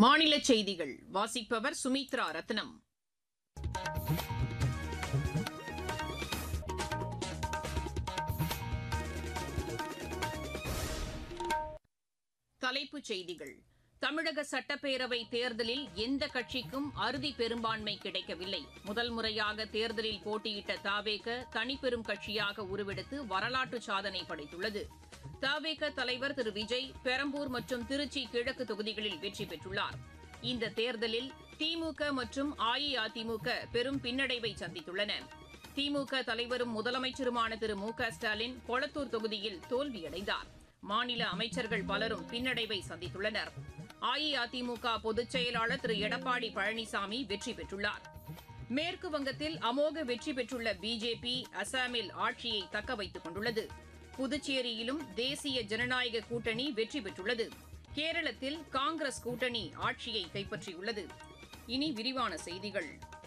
மாநில செய்திகள் வாசிப்பவர் சுமித்ரா ரத்னம் தலைப்புச் செய்திகள் தமிழக சட்டப்பேரவை தேர்தலில் எந்த கட்சிக்கும் அறுதி பெரும்பான்மை கிடைக்கவில்லை முதல் முறையாக தேர்தலில் போட்டியிட்ட தாவேக தனிப்பெரும் கட்சியாக உருவெடுத்து வரலாற்று சாதனை படைத்துள்ளது தாவேக தலைவர் திரு விஜய் பெரம்பூர் மற்றும் திருச்சி கிழக்கு தொகுதிகளில் வெற்றி பெற்றுள்ளார் இந்த தேர்தலில் திமுக மற்றும் அஇஅதிமுக பெரும் பின்னடைவை சந்தித்துள்ளன திமுக தலைவரும் முதலமைச்சருமான திரு மு க ஸ்டாலின் கொளத்தூர் தொகுதியில் தோல்வியடைந்தார் மாநில அமைச்சர்கள் பலரும் பின்னடைவை சந்தித்துள்ளனர் அஇஅதிமுக பொதுச் செயலாளர் திரு எடப்பாடி பழனிசாமி வெற்றி பெற்றுள்ளார் மேற்கு வங்கத்தில் அமோக வெற்றி பெற்றுள்ள பிஜேபி அசாமில் ஆட்சியை தக்க வைத்துக் கொண்டுள்ளது புதுச்சேரியிலும் தேசிய ஜனநாயக கூட்டணி வெற்றி பெற்றுள்ளது கேரளத்தில் காங்கிரஸ் கூட்டணி ஆட்சியை கைப்பற்றியுள்ளது இனி விரிவான செய்திகள்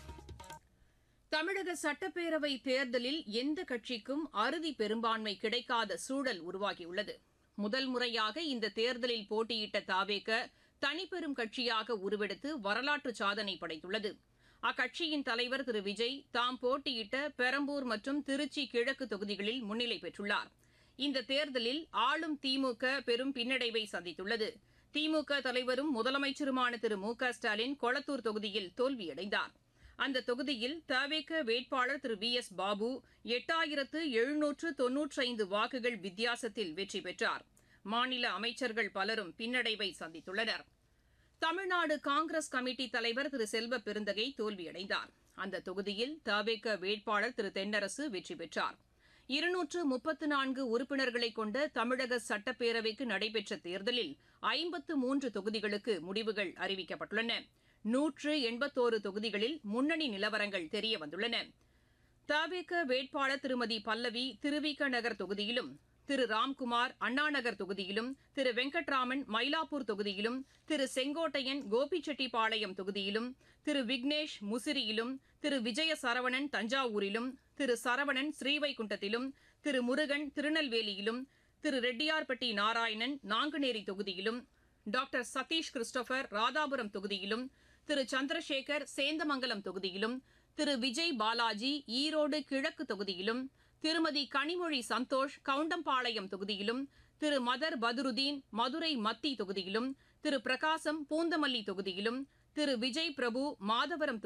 தமிழக சட்டப்பேரவை தேர்தலில் எந்த கட்சிக்கும் அறுதி பெரும்பான்மை கிடைக்காத சூழல் உருவாகியுள்ளது முதல் முறையாக இந்த தேர்தலில் போட்டியிட்ட தாவேக தனிப்பெரும் கட்சியாக உருவெடுத்து வரலாற்று சாதனை படைத்துள்ளது அக்கட்சியின் தலைவர் திரு விஜய் தாம் போட்டியிட்ட பெரம்பூர் மற்றும் திருச்சி கிழக்கு தொகுதிகளில் முன்னிலை பெற்றுள்ளார் இந்த தேர்தலில் ஆளும் திமுக பெரும் பின்னடைவை சந்தித்துள்ளது திமுக தலைவரும் முதலமைச்சருமான திரு மு க ஸ்டாலின் கொளத்தூர் தொகுதியில் தோல்வியடைந்தார் அந்த தொகுதியில் தவேக வேட்பாளர் திரு வி எஸ் பாபு எட்டாயிரத்து எழுநூற்று தொன்னூற்றைந்து வாக்குகள் வித்தியாசத்தில் வெற்றி பெற்றார் மாநில அமைச்சர்கள் பலரும் பின்னடைவை சந்தித்துள்ளனர் தமிழ்நாடு காங்கிரஸ் கமிட்டி தலைவர் திரு செல்வ பெருந்தகை தோல்வியடைந்தார் அந்த தொகுதியில் தவேக வேட்பாளர் திரு தென்னரசு வெற்றி பெற்றார் இருநூற்று முப்பத்து நான்கு உறுப்பினர்களை கொண்ட தமிழக சட்டப்பேரவைக்கு நடைபெற்ற தேர்தலில் ஐம்பத்து மூன்று தொகுதிகளுக்கு முடிவுகள் அறிவிக்கப்பட்டுள்ளன நூற்று எண்பத்தோரு தொகுதிகளில் முன்னணி நிலவரங்கள் தெரியவந்துள்ளன தவேக வேட்பாளர் திருமதி பல்லவி திருவிக நகர் தொகுதியிலும் திரு ராம்குமார் அண்ணாநகர் தொகுதியிலும் திரு வெங்கட்ராமன் மயிலாப்பூர் தொகுதியிலும் திரு செங்கோட்டையன் கோபிச்செட்டிப்பாளையம் தொகுதியிலும் திரு விக்னேஷ் முசிறியிலும் திரு விஜய சரவணன் தஞ்சாவூரிலும் திரு சரவணன் ஸ்ரீவைகுண்டத்திலும் திரு முருகன் திருநெல்வேலியிலும் திரு ரெட்டியார்பட்டி நாராயணன் நாங்குநேரி தொகுதியிலும் டாக்டர் சதீஷ் கிறிஸ்டோபர் ராதாபுரம் தொகுதியிலும் திரு சந்திரசேகர் சேந்தமங்கலம் தொகுதியிலும் திரு விஜய் பாலாஜி ஈரோடு கிழக்கு தொகுதியிலும் திருமதி கனிமொழி சந்தோஷ் கவுண்டம்பாளையம் தொகுதியிலும் திரு மதர் பதுருதீன் மதுரை மத்தி தொகுதியிலும் திரு பிரகாசம் பூந்தமல்லி தொகுதியிலும் திரு விஜய் பிரபு மாதவரம்